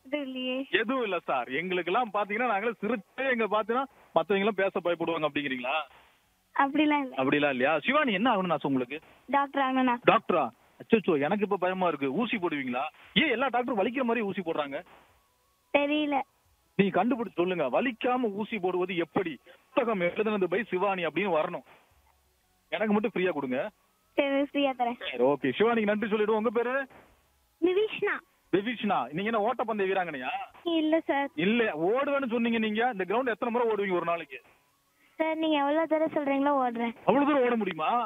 இது இல்லையே எதுவும் இல்ல சார் எங்களுக்கு எல்லாம் பாத்தீங்கன்னா நாங்களே சிரிச்சே எங்க பாத்தீங்கன்னா மத்தவங்க எல்லாம் பேச பயப்படுவாங்க அப்படிங்கிறீங்களா அப்படிலாம் இல்லை அப்படிலாம் இல்லையா சிவானி என்ன ஆகணும் நான் உங்களுக்கு டாக்டர் ஆகணும்ண்ணா டாக்டரா அச்சோ எனக்கு இப்ப பயமா இருக்கு ஊசி போடுவீங்களா ஏன் எல்லா டாக்டரும் வலிக்கிற மாதிரி ஊசி போடுறாங்க தெரியல நீங்க கண்டுபிடிச்சு சொல்லுங்க வலிக்காம ஊசி போடுவது எப்படி புத்தகம் எழுதுனது பை சிவானி அப்படின்னு வரணும் எனக்கு மட்டும் ஃப்ரீயா கொடுங்க சரி ஃப்ரீயா தரேன் சரி ஓகே சிவானிக்கு நன்றி சொல்லிடுவோம் உங்க பேரு நிவிஷ்ணா திவிஷ்னா நீங்க என்ன ஓட்டப்பந்தய வீராங்கனையா இல்ல சார் இல்ல ஓடுவேன்னு சொன்னீங்க நீங்க இந்த கிரவுண்ட் எத்தனை முறை ஓடுவீங்க ஒரு நாளைக்கு சார் நீங்க எவ்வளவு தடவை சொல்றீங்களோ ஓடுறேன் அவ்வளவு தூரம் ஓட முடியுமா